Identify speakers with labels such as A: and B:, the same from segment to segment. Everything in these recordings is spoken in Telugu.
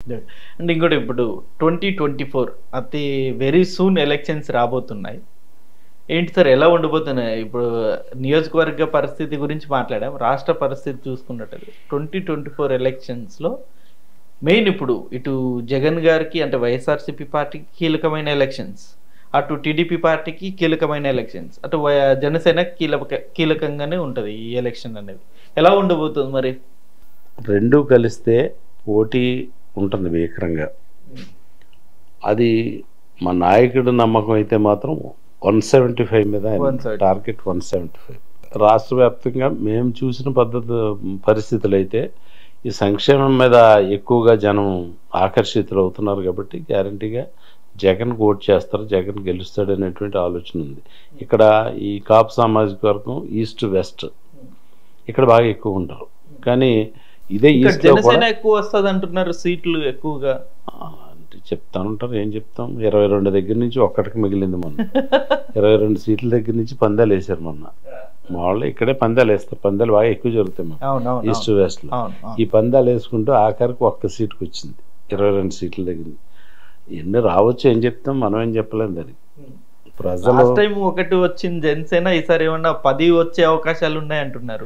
A: అండ్ ఇంకోటి ఇప్పుడు ట్వంటీ ట్వంటీ ఫోర్ అతి వెరీ సూన్ ఎలక్షన్స్ రాబోతున్నాయి ఏంటి సార్ ఎలా ఉండబోతున్నాయి ఇప్పుడు నియోజకవర్గ పరిస్థితి గురించి మాట్లాడాం రాష్ట్ర పరిస్థితి చూసుకున్నట్టు ట్వంటీ ట్వంటీ ఫోర్ ఎలక్షన్స్లో మెయిన్ ఇప్పుడు ఇటు జగన్ గారికి అంటే వైఎస్ఆర్సీపీ పార్టీకి కీలకమైన ఎలక్షన్స్ అటు టీడీపీ పార్టీకి కీలకమైన ఎలక్షన్స్ అటు వై- జనసేన కీలక కీలకంగానే ఉంటుంది ఈ ఎలక్షన్ అనేది ఎలా ఉండబోతుంది మరి
B: రెండూ కలిస్తే పోటీ ఉంటుంది భీకరంగా అది మా నాయకుడు నమ్మకం అయితే మాత్రం వన్ సెవెంటీ ఫైవ్ మీద ఆయన
A: 175.
B: టార్గెట్ వన్ సెవెంటీ ఫైవ్ రాష్ట్ర వ్యాప్తంగా మేము చూసిన పద్ధతి పరిస్థితులు అయితే ఈ సంక్షేమం మీద ఎక్కువగా జనం ఆకర్షితులు అవుతున్నారు కాబట్టి గ్యారంటీగా జగన్ ఓట్ చేస్తారు జగన్ గెలుస్తాడు అనేటువంటి ఆలోచన ఉంది ఇక్కడ ఈ కాపు సామాజిక వర్గం ఈస్ట్ వెస్ట్ ఇక్కడ బాగా ఎక్కువ ఉంటారు కానీ ఇదే
A: ఇక్కడ
B: ఈస్ట్ లో కూడా
A: జనసేన ఎక్కువ వస్తుంది అంటున్నారు సీట్లు ఎక్కువగా
B: ఆ, అంటే చెప్తా ఉంటారు ఏం చెప్తాం ఇరవై రెండు దగ్గర నుంచి ఒక్కటికి మిగిలింది మొన్న ఇరవై రెండు సీట్ల దగ్గర నుంచి పందాలు వేశారు మొన్న మా వాళ్ళు ఇక్కడే పందాలు వేస్తారు పందాలు బాగా ఎక్కువ జరుగుతాయి మాకు
A: అవును అవును
B: ఈస్ట్ వెస్ట్ లో
A: అవును అవును.
B: ఈ పందాలు వేసుకుంటూ ఆఖరికి ఒక్క సీటుకి వచ్చింది ఇరవై రెండు సీట్ల దగ్గర ఎన్ని రావచ్చు ఏం చెప్తాం మనం ఏం చెప్పలేం దానికి ప్రజలు
A: లాస్ట్ టైం ఒకటి వచ్చింది జనసేన ఈసారి ఏమన్నా పది వచ్చే అవకాశాలు ఉన్నాయి అంటున్నారు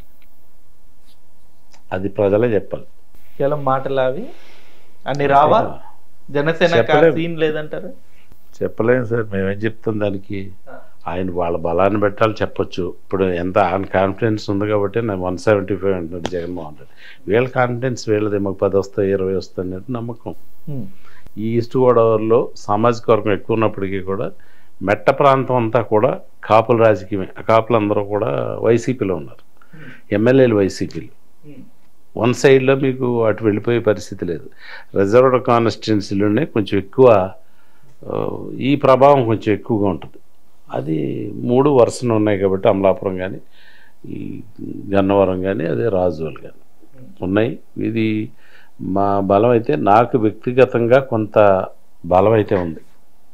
B: అది ప్రజలే చెప్పాలి
A: కేవలం మాటలు అవి అన్ని రావా జనసేన
B: చెప్పలేం.
A: సీన్ లేదంటారు
B: చెప్పలేం సార్ మేమేం చెప్తాం దానికి ఆయన వాళ్ళ బలాన్ని పెట్టాలి చెప్పొచ్చు ఇప్పుడు ఎంత ఆయన కాన్ఫిడెన్స్ ఉంది కాబట్టి నేను వన్ సెవెంటీ ఫైవ్ అంటున్నాడు జగన్మోహన్ రెడ్డి వీళ్ళ కాన్ఫిడెన్స్ వీళ్ళది మాకు పది వస్తాయి ఇరవై వస్తాయి అనేది నమ్మకం
A: ఉమ్.
B: ఈ ఈస్ట్ గోదావరిలో సామాజిక వర్గం ఎక్కువ ఉన్నప్పటికీ కూడా మెట్ట ప్రాంతం అంతా కూడా కాపుల రాజకీయమే ఆ కాపులు అందరూ కూడా వైసీపీలో ఉన్నారు ఎమ్మెల్యేలు వైసీపీలు
A: ఉమ్.
B: వన్ సైడ్లో మీకు అటు వెళ్ళిపోయే పరిస్థితి లేదు రిజర్వ్డ్ కాన్స్టిట్యున్సీలోనే కొంచెం ఎక్కువ ఆ, ఈ ప్రభావం కొంచెం ఎక్కువగా ఉంటుంది అది మూడు వరుసలు ఉన్నాయి కాబట్టి అమలాపురం కానీ ఈ గన్నవరం కానీ అదే రాజువల్ కానీ ఉన్నాయి ఇది మా బలం అయితే నాకు వ్యక్తిగతంగా కొంత బలం అయితే ఉంది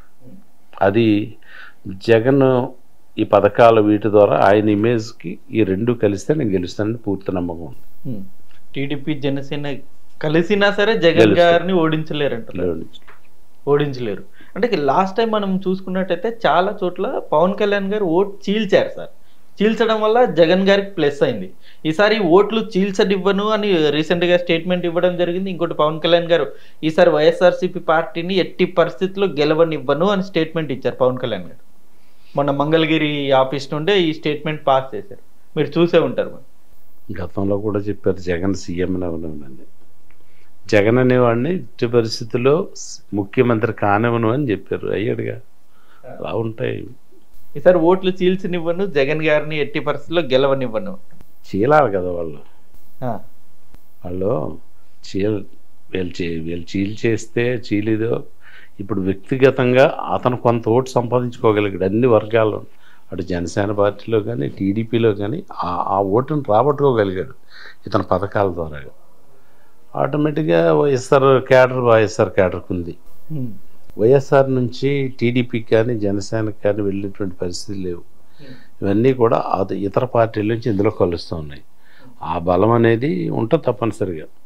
B: అది జగన్ ఈ పథకాలు వీటి ద్వారా ఆయన ఇమేజ్కి ఈ రెండు కలిస్తే నేను గెలుస్తానని పూర్తి నమ్మకం ఉంది
A: ఉమ్. టీడీపీ జనసేన కలిసినా సరే జగన్
B: గెలుస్తారు.
A: గారిని ఓడించలేరు అంటారు
B: లేవు నుంచి.
A: ఓడించలేరు అంటే లాస్ట్ టైం మనం చూసుకున్నట్టయితే చాలా చోట్ల పవన్ కళ్యాణ్ గారు ఓట్ చీల్చారు సార్ చీల్చడం వల్ల జగన్ గారికి ప్లస్ అయింది ఈసారి ఓట్లు చీల్చనివ్వను అని recent గా స్టేట్మెంట్ ఇవ్వడం జరిగింది ఇంకోటి పవన్ కళ్యాణ్ గారు ఈసారి వైఎస్ఆర్సీపీ పార్టీని ఎట్టి పరిస్థితుల్లో గెలవనివ్వను అని స్టేట్మెంట్ ఇచ్చారు పవన్ కళ్యాణ్ గారు మొన్న మంగళగిరి ఆఫీస్ నుండే ఈ స్టేట్మెంట్ పాస్ చేశారు మీరు చూసే ఉంటారు మరి.
B: గతంలో కూడా చెప్పారు జగన్ సీఎం అని జగన్ అనేవాడిని ఇట్టి పరిస్థితుల్లో స్- ముఖ్యమంత్రి కానివ్వను అని చెప్పారు అయ్యాడుగా అలా ఉంటాయి
A: ఈసారి ఓట్లు చీల్చనివ్వను జగన్ గారిని ఎట్టి పరిస్థితుల్లో గెలవనివ్వను
B: చీలాలి కదా వాళ్ళు
A: ఆ,
B: వాళ్ళు చీల్ వీళ్ళు చీ వీళ్ళు చీల్ చేస్తే చీలిదో ఇప్పుడు వ్యక్తిగతంగా అతను కొంత ఓటు సంపాదించుకోగలిగాడు అన్ని వర్గాల్లో అటు జనసేన పార్టీలో కానీ టీడీపీలో కానీ ఆ ఆ ఓటును రాబట్టుకోగలిగాడు ఇతని పథకాల ద్వారా ఆటోమేటిక్గా వైఎస్ఆర్ క్యాడర్ వైఎస్ఆర్ క్యాడర్కి ఉంది
A: ఉమ్,
B: వైఎస్ఆర్ నుంచి టీడీపీకి కానీ జనసేనకి కానీ వెళ్ళినటువంటి పరిస్థితులు లేవు ఇవన్నీ కూడా అది ఇతర పార్టీల నుంచి ఇందులో కలుస్తూ ఉన్నాయి ఆ బలం అనేది ఉంటుంది తప్పనిసరిగా